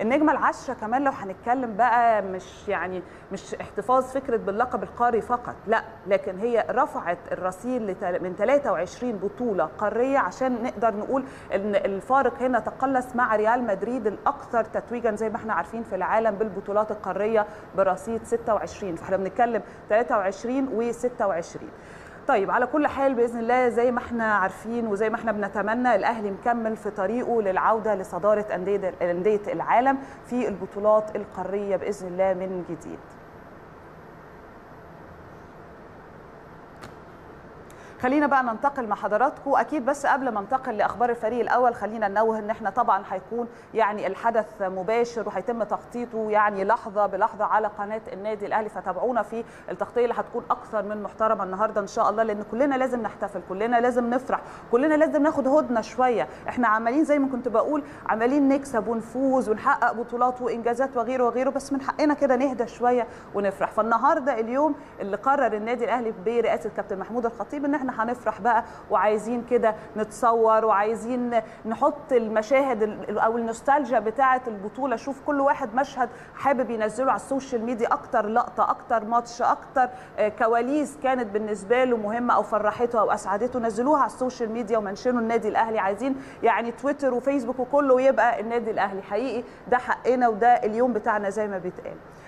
النجمه العشره كمان لو هنتكلم بقى مش يعني مش احتفاظ فكره باللقب القاري فقط لا لكن هي رفعت الرصيد من 23 بطوله قاريه عشان نقدر نقول ان الفارق هنا تقلص مع ريال مدريد الاكثر تتويجا زي ما احنا عارفين في العالم بالبطولات القاريه برصيد 26 فاحنا بنتكلم 23 و26 طيب على كل حال باذن الله زي ما احنا عارفين وزي ما احنا بنتمنى الاهلي مكمل في طريقه للعوده لصداره انديه انديه العالم في البطولات القاريه باذن الله من جديد خلينا بقى ننتقل مع حضراتكم اكيد بس قبل ما ننتقل لاخبار الفريق الاول خلينا ننوه ان احنا طبعا هيكون يعني الحدث مباشر وهيتم تغطيته يعني لحظه بلحظه على قناه النادي الاهلي فتابعونا في التغطيه اللي هتكون اكثر من محترمه النهارده ان شاء الله لان كلنا لازم نحتفل كلنا لازم نفرح كلنا لازم ناخد هدنه شويه احنا عمالين زي ما كنت بقول عمالين نكسب ونفوز ونحقق بطولات وانجازات وغيره وغيره بس من حقنا كده نهدى شويه ونفرح فالنهارده اليوم اللي قرر النادي الاهلي برئاسه كابتن محمود الخطيب ان احنا هنفرح بقى وعايزين كده نتصور وعايزين نحط المشاهد او النوستالجيا بتاعه البطوله شوف كل واحد مشهد حابب ينزله على السوشيال ميديا اكتر لقطه اكتر ماتش اكتر كواليس كانت بالنسبه له مهمه او فرحته او اسعدته نزلوها على السوشيال ميديا ومنشنوا النادي الاهلي عايزين يعني تويتر وفيسبوك وكله يبقى النادي الاهلي حقيقي ده حقنا وده اليوم بتاعنا زي ما بيتقال